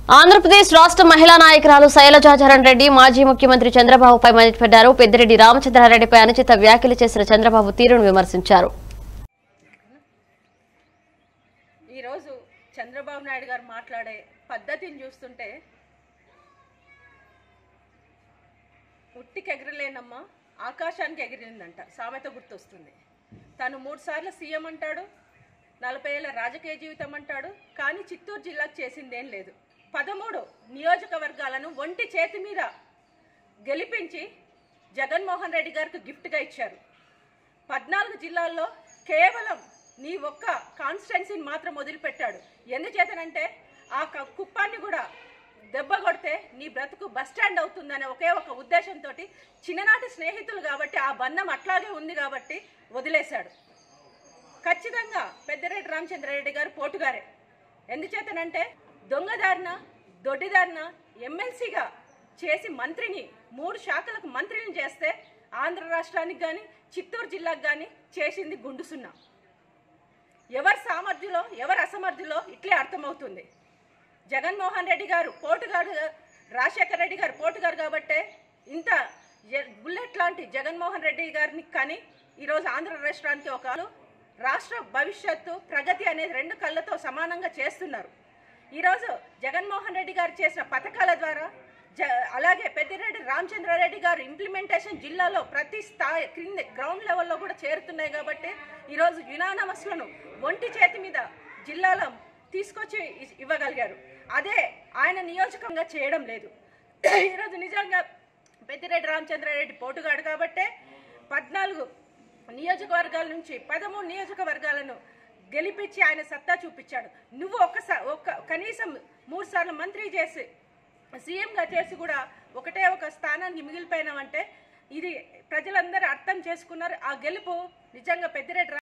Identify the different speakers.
Speaker 1: ఆంధ్రప్రదేశ్ రాష్ట్ర మహిళా నాయకురాలు శైలజాచరణ్ రెడ్డి మాజీ ముఖ్యమంత్రి చంద్రబాబుపై మండిపడ్డారు పెద్దిరెడ్డి రామచంద్రారెడ్డిపై అనుచిత వ్యాఖ్యలు చేసిన చంద్రబాబు తీరును విమర్శించారు
Speaker 2: ఈరోజు చంద్రబాబు నాయుడు గారు మాట్లాడే పద్ధతిని చూస్తుంటే ఉట్టికి ఎగరలేనమ్మ ఆకాశానికి ఎగిరిందంట సామెత గుర్తొస్తుంది తను మూడు సార్లు సీఎం అంటాడు నలభై ఏళ్ళ రాజకీయ జీవితం అంటాడు కానీ చిత్తూరు జిల్లాకు చేసిందేం లేదు పదమూడు నియోజకవర్గాలను ఒంటి చేతి మీద గెలిపించి జగన్మోహన్ రెడ్డి గారికి గిఫ్ట్గా ఇచ్చారు పద్నాలుగు జిల్లాల్లో కేవలం నీ ఒక్క కాన్స్టిట్యున్సీని మాత్రం వదిలిపెట్టాడు ఎందుచేతనంటే ఆ క- కుప్పాన్ని కూడా దెబ్బ కొడితే నీ బ్రతుకు బస్ స్టాండ్ అవుతుందనే ఒకే ఒక ఉద్దేశంతో చిన్ననాటి స్నేహితులు కాబట్టి ఆ బంధం అట్లాగే ఉంది కాబట్టి వదిలేశాడు ఖచ్చితంగా పెద్దిరెడ్డి రామచంద్రారెడ్డి గారు పోటుగారే ఎందుచేతనంటే దొంగదారిన దొడ్డిదారిన ఎమ్మెల్సీగా చేసి మంత్రిని మూడు శాఖలకు మంత్రిని చేస్తే ఆంధ్ర రాష్ట్రానికి కానీ చిత్తూరు జిల్లాకు కానీ చేసింది గుండు సున్నా ఎవరి సామర్థ్యంలో ఎవరి అసమర్థ్యంలో ఇట్లే అర్థమవుతుంది జగన్మోహన్ రెడ్డి గారు పోటుగారు రాజశేఖర రెడ్డి గారు పోటుగారు కాబట్టే ఇంత ఎ- బుల్లెట్ లాంటి జగన్మోహన్ రెడ్డి గారిని కానీ ఈరోజు ఆంధ్ర రాష్ట్రానికి ఒక రాష్ట్ర భవిష్యత్తు ప్రగతి అనేది రెండు కళ్ళతో సమానంగా చేస్తున్నారు ఈరోజు జగన్మోహన్ రెడ్డి గారు చేసిన పథకాల ద్వారా జ అలాగే పెద్దిరెడ్డి రామచంద్రారెడ్డి గారు ఇంప్లిమెంటేషన్ జిల్లాలో ప్రతి స్థాయి క్రింద గ్రౌండ్ లెవెల్లో కూడా చేరుతున్నాయి కాబట్టి ఈరోజు యునానమస్లను ఒంటి చేతి మీద జిల్లాలో తీసుకొచ్చి ఇ- ఇవ్వగలిగారు అదే ఆయన నియోజకంగా చేయడం లేదు ఈరోజు నిజంగా పెద్దిరెడ్డి రామచంద్రారెడ్డి పోటుగాడు కాబట్టే పద్నాలుగు నియోజకవర్గాల నుంచి పదమూడు నియోజకవర్గాలను గెలిపించి ఆయన సత్తా చూపించాడు నువ్వు ఒక్కసారి ఒక్క కనీసం మూడు సార్లు మంత్రి చేసి సీఎంగా చేసి కూడా ఒకటే ఒక స్థానానికి మిగిలిపోయినామంటే ఇది ప్రజలందరూ అర్థం చేసుకున్నారు ఆ గెలుపు నిజంగా పెద్దిరెడ్డి రా-